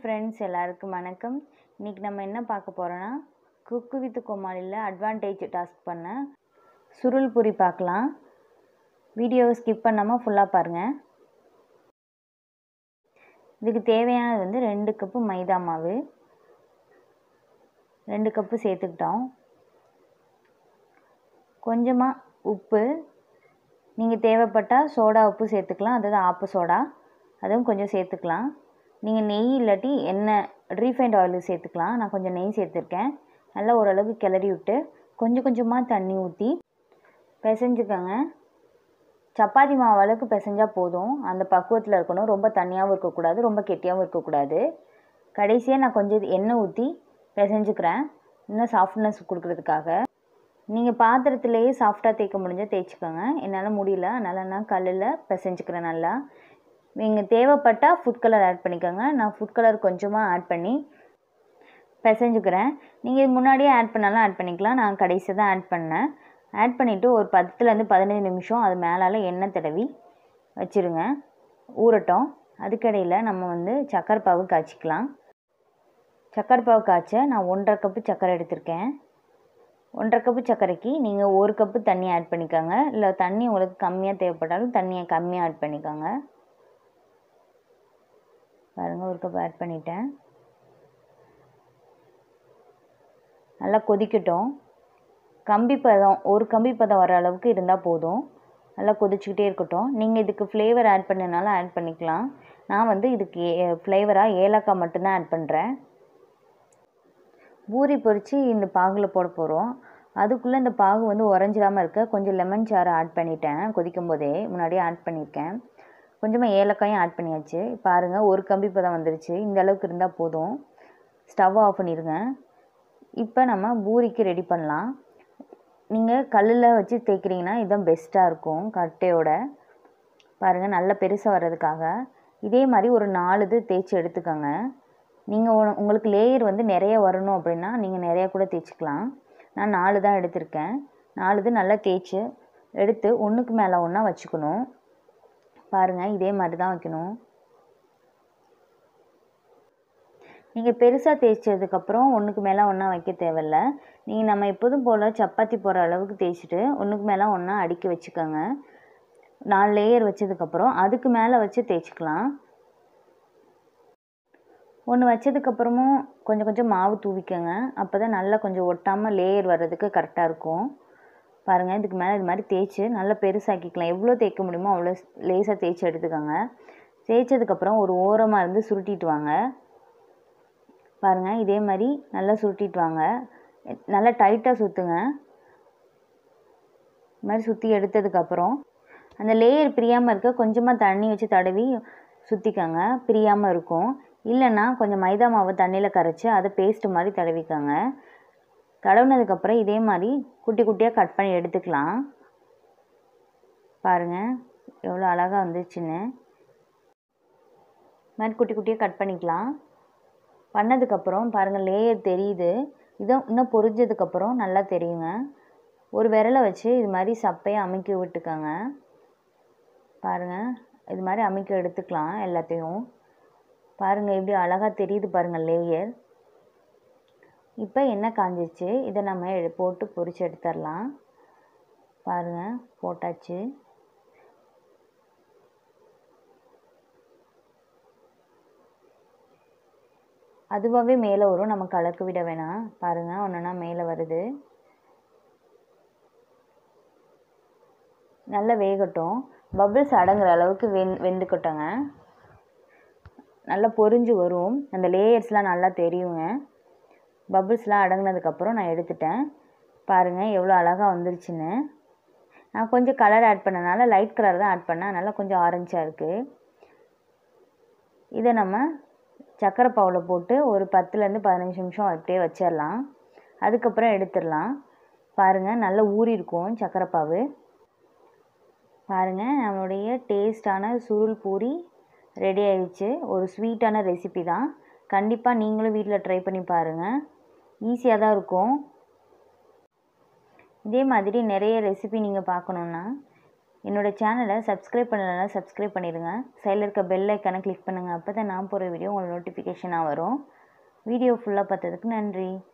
friends எல்லாருக்கும் வணக்கம் இன்றைக்கி நம்ம என்ன பார்க்க போகிறோன்னா குக்கு வித் கோமாளியில் அட்வான்டேஜ் டாஸ்க் பண்ண சுருள் பூரி பார்க்கலாம் வீடியோவை ஸ்கிப் பண்ணாமல் ஃபுல்லாக பாருங்கள் இதுக்கு தேவையானது வந்து ரெண்டு கப்பு மைதா மாவு ரெண்டு கப்பு சேர்த்துக்கிட்டோம் கொஞ்சமாக உப்பு நீங்கள் தேவைப்பட்டால் சோடா உப்பு சேர்த்துக்கலாம் அதாவது ஆப்பு சோடா அதுவும் கொஞ்சம் சேர்த்துக்கலாம் நீங்கள் நெய் இல்லாட்டி எண்ணெய் ரீஃபைண்ட் ஆயில் சேர்த்துக்கலாம் நான் கொஞ்சம் நெய் சேர்த்துருக்கேன் நல்லா ஓரளவுக்கு கிளறி விட்டு கொஞ்சம் கொஞ்சமாக தண்ணி ஊற்றி பிசைஞ்சுக்கோங்க சப்பாத்தி மாவு அளவுக்கு பிசைஞ்சால் போதும் அந்த பக்குவத்தில் இருக்கணும் ரொம்ப தண்ணியாகவும் இருக்கக்கூடாது ரொம்ப கெட்டியாகவும் இருக்கக்கூடாது கடைசியாக நான் கொஞ்சம் எண்ணெய் ஊற்றி பிசைஞ்சுக்கிறேன் இன்னும் சாஃப்ட்னஸ் கொடுக்குறதுக்காக நீங்கள் பாத்திரத்துலேயே சாஃப்டாக தேய்க்க முடிஞ்சால் தேய்ச்சிக்கோங்க என்னால் முடியல அதனால் நான் கல்லில் பிசைஞ்சுக்கிறேன் நல்லா நீங்கள் தேவைப்பட்டால் ஃபுட் கலர் ஆட் பண்ணிக்கோங்க நான் ஃபுட் கலர் கொஞ்சமாக ஆட் பண்ணி பிசைஞ்சுக்கிறேன் நீங்கள் இது முன்னாடியே ஆட் பண்ணாலும் ஆட் பண்ணிக்கலாம் நான் கடைசி தான் ஆட் பண்ணேன் ஆட் பண்ணிவிட்டு ஒரு பத்துலேருந்து பதினஞ்சு நிமிஷம் அது மேலால் எண்ணெய் தடவி வச்சுருங்க ஊறட்டும் அதுக்கடையில் நம்ம வந்து சக்கரை பாவு காய்ச்சிக்கலாம் சக்கரை பாவு காய்ச்ச நான் ஒன்றரை கப்பு சக்கரை எடுத்திருக்கேன் ஒன்றரை கப்பு சர்க்கரைக்கு நீங்கள் ஒரு கப்பு தண்ணி ஆட் பண்ணிக்கோங்க இல்லை தண்ணி உங்களுக்கு கம்மியாக தேவைப்பட்டாலும் தண்ணியை கம்மியாக ஆட் பண்ணிக்கோங்க பாருங்கள் ஒரு கப் ஆட் பண்ணிட்டேன் நல்லா கொதிக்கட்டும் கம்பி பதம் ஒரு கம்பி பதம் வர அளவுக்கு இருந்தால் போதும் நல்லா கொதிச்சுக்கிட்டே இருக்கட்டும் நீங்கள் இதுக்கு ஃப்ளேவர் ஆட் பண்ணனாலும் ஆட் பண்ணிக்கலாம் நான் வந்து இதுக்கு ஃப்ளேவராக ஏலக்காய் மட்டும்தான் ஆட் பண்ணுறேன் பூரி பொரித்து இந்த பாகில் போட போகிறோம் அதுக்குள்ளே இந்த பாகு வந்து உறைஞ்சிடாமல் இருக்க கொஞ்சம் லெமன் சாறு ஆட் பண்ணிட்டேன் கொதிக்கும் போதே முன்னாடியே ஆட் பண்ணியிருக்கேன் கொஞ்சமாக ஏலக்காயும் ஆட் பண்ணியாச்சு பாருங்கள் ஒரு கம்பி பதம் வந்துருச்சு இந்த அளவுக்கு இருந்தால் போதும் ஸ்டவ் ஆஃப் பண்ணிடுங்க இப்போ நம்ம பூரிக்கு ரெடி பண்ணலாம் நீங்கள் கல்லில் வச்சு தேய்க்கிறீங்கன்னா இதுதான் பெஸ்ட்டாக இருக்கும் கட்டையோட பாருங்கள் நல்ல பெருசாக வர்றதுக்காக இதே மாதிரி ஒரு நாலு இது தேய்ச்சி எடுத்துக்கோங்க நீங்கள் உங்களுக்கு லேயர் வந்து நிறைய வரணும் அப்படின்னா நீங்கள் நிறையா கூட தேய்ச்சிக்கலாம் நான் நாலு தான் எடுத்திருக்கேன் நாலு இது நல்லா தேய்ச்சி எடுத்து ஒன்றுக்கு மேலே ஒன்றா வச்சுக்கணும் பாருங்கள் இதே மாதிரி தான் வைக்கணும் நீங்கள் பெருசாக தேய்ச்சதுக்கப்புறம் ஒன்றுக்கு மேலே ஒன்றா வைக்க தேவையில்ல நீங்கள் நம்ம எப்போதும் போல் சப்பாத்தி போடுற அளவுக்கு தேய்ச்சிட்டு ஒன்றுக்கு மேலே ஒன்றா அடுக்கி வச்சுக்கோங்க நாலு லேயர் வச்சதுக்கப்புறம் அதுக்கு மேலே வச்சு தேய்ச்சிக்கலாம் ஒன்று வச்சதுக்கப்புறமும் கொஞ்சம் கொஞ்சம் மாவு தூவிக்கோங்க அப்போ தான் நல்லா கொஞ்சம் ஒட்டாமல் லேயர் வர்றதுக்கு கரெக்டாக இருக்கும் பாருங்கள் இதுக்கு மேலே இது மாதிரி தேய்ச்சி நல்லா பெருசாக்கிக்கலாம் எவ்வளோ தேய்க்க முடியுமோ அவ்வளோ லேசாக தேய்ச்சி எடுத்துக்கோங்க தேய்ச்சதுக்கப்புறம் ஒரு ஓரமாக இருந்து சுருட்டிட்டு வாங்க பாருங்கள் இதே மாதிரி நல்லா சுருட்டிட்டு வாங்க நல்லா டைட்டாக சுற்றுங்க இது மாதிரி சுற்றி எடுத்ததுக்கப்புறம் அந்த லேயர் பிரியாமல் இருக்க கொஞ்சமாக தண்ணி வச்சு தடவி சுற்றிக்கோங்க பிரியாமல் இருக்கும் இல்லைன்னா கொஞ்சம் மைதா மாவு தண்ணியில் கரைச்சி அதை பேஸ்ட் மாதிரி தடவிக்கோங்க தடவுனதுக்கப்புறம் இதே மாதிரி குட்டி குட்டியாக கட் பண்ணி எடுத்துக்கலாம் பாருங்கள் எவ்வளோ அழகாக வந்துச்சுன்னு மாதிரி குட்டி குட்டியாக கட் பண்ணிக்கலாம் பண்ணதுக்கப்புறம் பாருங்கள் லேயர் தெரியுது இதை இன்னும் பொரிஞ்சதுக்கப்புறம் நல்லா தெரியுங்க ஒரு விரலை வச்சு இது மாதிரி சப்பையை அமுக்கி விட்டுக்கோங்க பாருங்கள் இது மாதிரி அமுக்கி எடுத்துக்கலாம் எல்லாத்தையும் பாருங்கள் எப்படி அழகாக தெரியுது பாருங்கள் லேயர் இப்போ எண்ணெய் காஞ்சிச்சு இதை நம்ம போட்டு பொரிச்சு எடுத்துடலாம் பாருங்கள் போட்டாச்சு அதுவாகவே மேலே வரும் நம்ம கலக்கு விட வேணாம் பாருங்கள் ஒன்றுனா மேலே வருது நல்லா வேகட்டும் பபிள்ஸ் அடங்குற அளவுக்கு வெந் வெந்துக்கட்டோங்க நல்லா பொரிஞ்சு வரும் அந்த லேயர்ஸ்லாம் நல்லா தெரியுங்க பபிள்ஸ்லாம் அடங்கினதுக்கப்புறம் நான் எடுத்துட்டேன் பாருங்கள் எவ்வளோ அழகாக வந்துருச்சுன்னு நான் கொஞ்சம் கலர் ஆட் பண்ணனால லைட் கலர் தான் ஆட் பண்ணேன் அதனால் கொஞ்சம் ஆரஞ்சாக இருக்குது இதை நம்ம சக்கரை பாவில் போட்டு ஒரு பத்துலேருந்து பதினஞ்சு நிமிஷம் அப்படியே வச்சிடலாம் அதுக்கப்புறம் எடுத்துடலாம் பாருங்கள் நல்லா ஊறி இருக்கும் சக்கரை பாவு பாருங்கள் நம்மளுடைய டேஸ்டான சுருள் பூரி ரெடி ஆயிடுச்சு ஒரு ஸ்வீட்டான ரெசிபி தான் கண்டிப்பாக நீங்களும் வீட்டில் ட்ரை பண்ணி பாருங்கள் ஈஸியாக தான் இருக்கும் இதே மாதிரி நிறைய ரெசிபி நீங்கள் பார்க்கணுன்னா என்னோடய சேனலை சப்ஸ்கிரைப் பண்ணலைன்னா சப்ஸ்கிரைப் பண்ணிடுங்க சைடில் இருக்க பெல் ஐக்கானை கிளிக் பண்ணுங்கள் அப்போ தான் நான் போகிற வீடியோ உங்களுக்கு நோட்டிஃபிகேஷனாக வரும் வீடியோ ஃபுல்லாக பார்த்ததுக்கு நன்றி